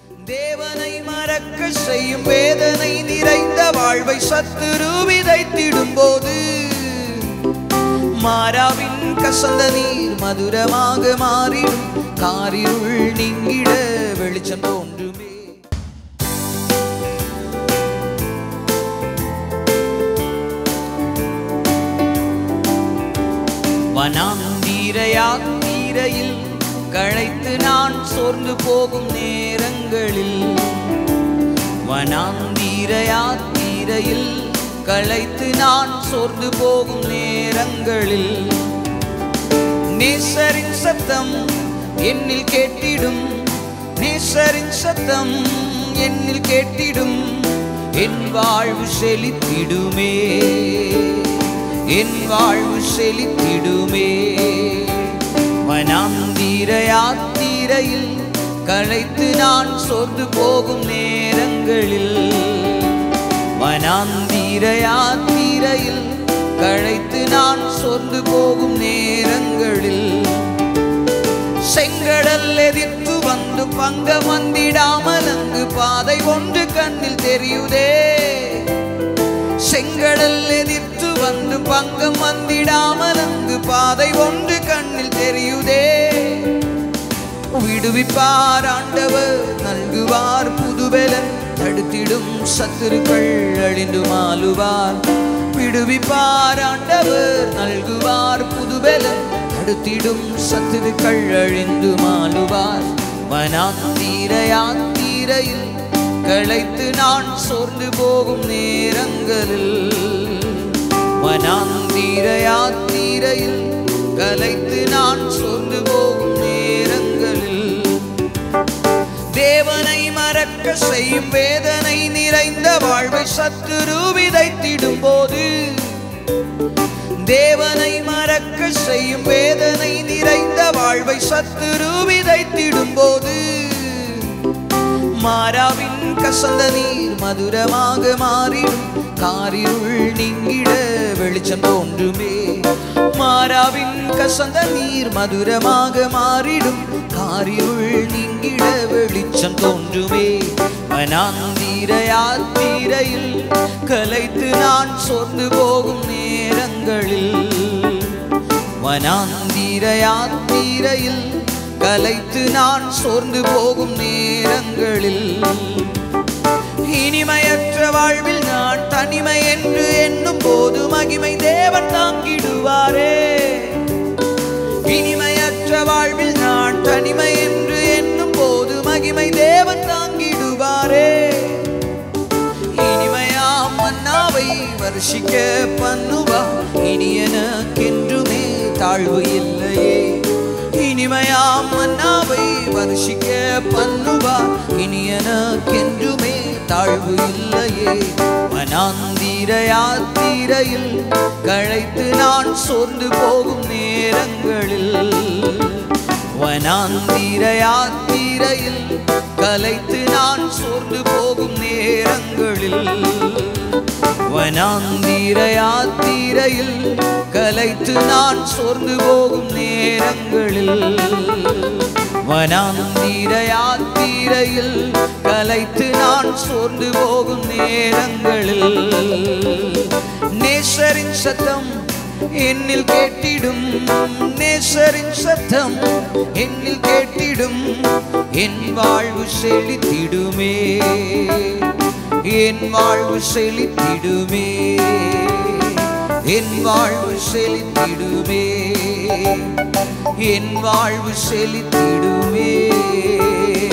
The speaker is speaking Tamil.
தேவனை மறக்க செய்யும் வேதனை நிறைந்த வாழ்வை சத்துரு விதைத்திடும் போது மாறாவின் கசந்த நீர் மதுரமாக மாறிடும் காரிருள் நீங்கிட வெளிச்சம் தோன்றுமே வனாந்தீரையா தீரையில் களைத்து நான் சோர்ந்து போகும் நேரங்களில் வனாந்தீரையா தீரையில் களைத்து நான் சோர்ந்து போகும் நேரங்களில் நேசரின் சத்தம் என்னில் கேட்டிடும் நேசரின் சத்தம் என்னில் கேட்டிடும் என் வாழ்வு செழித்திடுமே என் வாழ்வு செழித்திடுமே வனாந்தீர யாத்திரையில் களைத்து நான் சோர்ந்து போகும் நேரங்களில் வனாந்தீர யாத்திரையில் களைத்து நான் சோர்ந்து போகும் நேரங்களில் செங்கடல் எதிர்த்து வந்து பங்க வந்திடாமல் அங்கு பாதை ஒன்று கண்ணில் தெரியுதே செங்கடல் எதிர்த்து வந்து பங்கம் வந்திடாமல் அங்கு பாதை ஒன்று கண்ணில் தெரியுதே விடுவிப்பார் ஆண்டவர் நல்குவார் புதுபெலன் தடுத்திடும் சத்துருக்கள் அழிந்து மாலுவார் விடுவிப்பார் ஆண்டவர் நல்குவார் புதுபெலன் தடுத்திடும் சத்துருக்கள் அழிந்து மாலுவார் வனாந்தீர யாத்திரையில் களைத்து நான் சோர்ந்து போகும் நேரங்களில் வனாந்தீர யாத்திரையில் கலைத்து நான் சோர்ந்து போகும் நேரங்களில் தேவனை மறக்க செய்யும் வேதனை நிறைந்த வாழ்வை சத்துரு விதைத்திடும் போது தேவனை மறக்க செய்யும் வேதனை நிறைந்த வாழ்வை சத்துரு விதைத்திடும் போது மாறாவின் கசந்த நீர் மதுரமாக மாறிடும் காரிருள் நீங்கிட வெளிச்சம் தோன்றுமே மாறாவின் கசந்த நீர் மதுரமாக மாறிடும் காரிருள் நீங்கிட வெளிச்சம் தோன்றுமே வனாந்தீர யாத்திரையில் கலைத்து நான் சோர்ந்து போகும் நேரங்களில் வனாந்தீர யாத்திரையில் கலைத்து நான் சோர்ந்து போகும் நேரங்களில் இனிமையற்ற வாழ்வில் நான் தனிமை என்று எண்ணும் போது மகிமை தேவன் தாங்கிடுவாரே இனிமையற்ற வாழ்வில் நான் தனிமை என்று எண்ணும் போது மகிமை தேவன் தாங்கிடுவாரே இனிமையாம் மன்னாவை வருஷிக்க பண்ணுவா இனி எனக்கென்றுமே தாழ்வு இல்லையே இனிமையாம் மன்னாவை வருஷிக்க பண்ணுவா இனி எனக்கென்றுமே தாழ்வு இல்லையே வனாந்தீர யாத்திரையில் களைத்து நான் சோர்ந்து போகும் நேரங்களில் வனாந்தீர யாத்திரையில் கலைத்து நான் சோர்ந்து போகும் நேரங்களில் வனாந்தீர யாத்திரையில் கலைத்து நான் சோர்ந்து போகும் நேரங்களில் வனாந்தீர யாத்திரையில் கலைத்து நான் சோர்ந்து போகும் நேரங்களில் நேசரின் சத்தம் என்னில் கேட்டிடும் நேசரின் சத்தம் என்னில் கேட்டிடும் என் வாழ்வு செழித்திடுமே என் வாழ்வு செழித்திடுமே என் வாழ்வு செழித்திடுமே என் வாழ்வு செழித்திடுமே